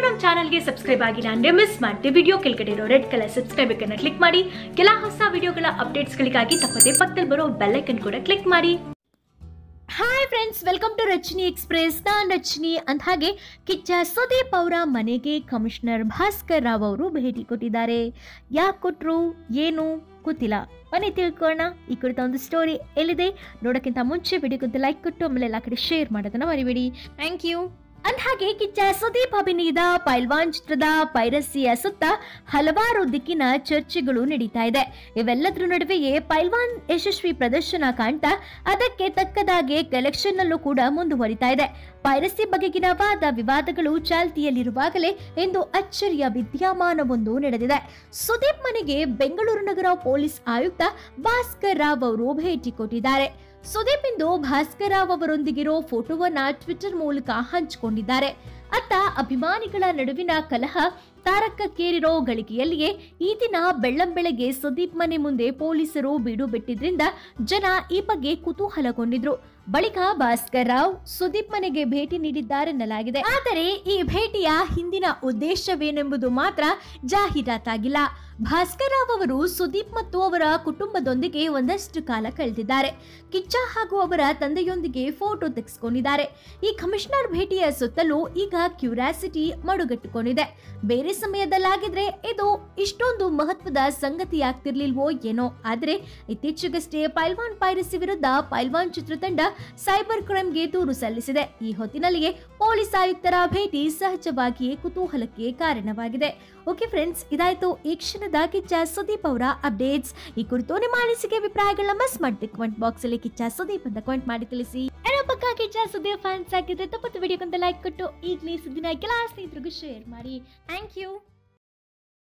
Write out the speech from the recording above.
ನಮ್ಮ ಚಾನಲ್ಗೆ ಸಬ್ಸ್ಕ್ರೈಬ್ ಆಗಿಲ್ಲ ಅಂದ್ರೆ ಮಿಸ್ ಮಾಡ್ತೀವಿ ವಿಡಿಯೋ ಕೆಳಗಡೆ ಇರೋ ರೆಡ್ ಕಲರ್ ಸಬ್ಸ್ಕ್ರೈಬ್ ಅನ್ನ ಕ್ಲಿಕ್ ಮಾಡಿ ಕೆಲ ಹೊಸ ವಿಡಿಯೋಗಳ ಅಪ್ಡೇಟ್ಸ್ಗಳಿಗಾಗಿ ತಪ್ಪದೆ ಪಕ್ಕದಲ್ಲಿ ಬರೋ ಬೆಲ್ ಐಕನ್ ಕೂಡ ಕ್ಲಿಕ್ ಮಾಡಿ hi friends welcome to Rachani express ನಾನ್ ರಚನಿ ಅಂತ ಹಾಗೆ ಕಿಚ್ಚ ಸುದೀಪ್ ಅವರ ಮನೆಗೆ ಕಮಿಷನರ್ ಭಾಸ್ಕರ್ ರಾವ್ ಅವರು ಭೇಟಿ ಕೊಟ್ಟಿದ್ದಾರೆ ಯಾಕೆ ಕೊಟ್ರು ಏನು ಗೊತ್ತಿಲ್ಲ ಬನ್ನಿ ತಿಳ್ಕೊಳ್ಳೋಣ ಈ ಕುರಿತ ಒಂದು ಸ್ಟೋರಿ ಎಲ್ಲಿದೆ ನೋಡೋಕ್ಕಿಂತ ಮುಂಚೆ ವಿಡಿಯೋಗೊಂದು ಲೈಕ್ ಕೊಟ್ಟು ಆಮೇಲೆ ಎಲ್ಲ ಕಡೆ ಶೇರ್ ಮಾಡೋದನ್ನ ಮರಿಬೇಡಿ ಥ್ಯಾಂಕ್ ಯು ಅಂದ್ಹಾಗೆ ಕಿಚ್ಚ ಸುದೀಪ್ ಅಭಿನಯದ ಪೈಲ್ವಾನ್ ಚಿತ್ರದ ಪೈರಸಿಯ ಸುತ್ತ ಹಲವಾರು ದಿಕ್ಕಿನ ಚರ್ಚೆಗಳು ನಡೀತಾ ಇದೆ ಇವೆಲ್ಲದರ ನಡುವೆಯೇ ಪೈಲ್ವಾನ್ ಯಶಸ್ವಿ ಪ್ರದರ್ಶನ ಕಾಣ್ತಾ ಅದಕ್ಕೆ ತಕ್ಕದಾಗೆ ಕಲೆಕ್ಷನ್ ನಲ್ಲೂ ಕೂಡ ಮುಂದುವರಿತಾ ಇದೆ ಪೈರಸಿ ಬಗೆಗಿನ ವಾದ ವಿವಾದಗಳು ಚಾಲ್ತಿಯಲ್ಲಿರುವಾಗಲೇ ಇಂದು ಅಚ್ಚರಿಯ ವಿದ್ಯಮಾನವೊಂದು ನಡೆದಿದೆ ಸುದೀಪ್ ಮನೆಗೆ ಬೆಂಗಳೂರು ನಗರ ಪೊಲೀಸ್ ಆಯುಕ್ತ ಭಾಸ್ಕರ್ ರಾವ್ ಅವರು ಭೇಟಿ ಕೊಟ್ಟಿದ್ದಾರೆ ಸುದೀಪ್ ಇಂದು ಭಾಸ್ಕರ್ ರಾವ್ ಅವರೊಂದಿಗಿರೋ ಫೋಟೋವನ್ನ ಟ್ವಿಟರ್ ಮೂಲಕ ಹಂಚಿಕೊಂಡಿದ್ದಾರೆ ಅತ್ತ ಅಭಿಮಾನಿಗಳ ನಡುವಿನ ಕಲಹ ತಾರಕಕ್ಕೇರಿರೋ ಗಳಿಗೆಯಲ್ಲಿಯೇ ಈ ದಿನ ಬೆಳ್ಳಂಬೆಳಗ್ಗೆ ಸುದೀಪ್ ಮನೆ ಮುಂದೆ ಪೊಲೀಸರು ಬೀಡು ಬಿಟ್ಟಿದ್ರಿಂದ ಜನ ಈ ಬಗ್ಗೆ ಕುತೂಹಲಗೊಂಡಿದ್ರು ಬಳಿಕ ಭಾಸ್ಕರ್ ರಾವ್ ಸುದೀಪ್ ಮನೆಗೆ ಭೇಟಿ ನೀಡಿದ್ದಾರೆನ್ನಲಾಗಿದೆ ಆದರೆ ಈ ಭೇಟಿಯ ಹಿಂದಿನ ಉದ್ದೇಶವೇನೆಂಬುದು ಮಾತ್ರ ಜಾಹೀರಾತಾಗಿಲ್ಲ ಭಾಸ್ಕರ್ ರಾವ್ ಅವರು ಸುದೀಪ್ ಮತ್ತು ಅವರ ಕುಟುಂಬದೊಂದಿಗೆ ಒಂದಷ್ಟು ಕಾಲ ಕಳೆದಿದ್ದಾರೆ ಕಿಚ್ಚ ಹಾಗೂ ಅವರ ತಂದೆಯೊಂದಿಗೆ ಫೋಟೋ ತೆಗೆಸ್ಕೊಂಡಿದ್ದಾರೆ ಈ ಕಮಿಷನರ್ ಭೇಟಿಯ ಸುತ್ತಲೂ ಈಗ ಕ್ಯೂರಿಯಾಸಿಟಿ ಮಡುಗಟ್ಟುಕೊಂಡಿದೆ ಬೇರೆ ಸಮಯದಲ್ಲಾಗಿದ್ರೆ ಇದು ಇಷ್ಟೊಂದು ಮಹತ್ವದ ಸಂಗತಿಯಾಗ್ತಿರ್ಲಿಲ್ವೋ ಏನೋ ಆದ್ರೆ ಇತ್ತೀಚೆಗಷ್ಟೇ ಪೈಲ್ವಾನ್ ಪೈರಸಿ ವಿರುದ್ಧ ಪೈಲ್ವಾನ್ ಚಿತ್ರತಂಡ ಸೈಬರ್ ಕ್ರೈಮ್ಗೆ ದೂರು ಸಲ್ಲಿಸಿದೆ ಈ ಹೊತ್ತಿನಲ್ಲಿಯೇ ಪೊಲೀಸ್ ಆಯುಕ್ತರ ಭೇಟಿ ಸಹಜವಾಗಿಯೇ ಕುತೂಹಲಕ್ಕೆ ಕಾರಣವಾಗಿದೆ ಓಕೆ ಫ್ರೆಂಡ್ಸ್ ಇದಾಯ್ತು ಈ ಕ್ಷಣದ ಕಿಚ್ಚ ಸುದೀಪ್ ಅವರ ಅಪ್ಡೇಟ್ಸ್ ಈ ಕುರಿತು ನಿಮ್ಮ ಅನಿಸಿಕೆ ಅಭಿಪ್ರಾಯಗಳನ್ನ ಮಿಸ್ ಮಾಡಿ ಕಮೆಂಟ್ ಬಾಕ್ಸ್ ಅಲ್ಲಿ ಕಿಚ್ಚ ಸುದೀಪ್ ಅಂತ ಕಮೆಂಟ್ ಮಾಡಿ ತಿಳಿಸಿ ಏನೋ ಪಕ್ಕ ಕಿಚ್ಚ ಸುದೀಪ್ ಫ್ಯಾನ್ಸ್ ಆಗಿದ್ರೆ ತಪ್ಪತ್ತು ವಿಡಿಯೋಕ್ಕಂತ ಲೈಕ್ ಕೊಟ್ಟು ಈಗಲೇ ಸುದ್ದಿನ ಕೆಲ ಸ್ನೇಹಿತರಿಗೂ ಶೇರ್ ಮಾಡಿ ಥ್ಯಾಂಕ್ ಯು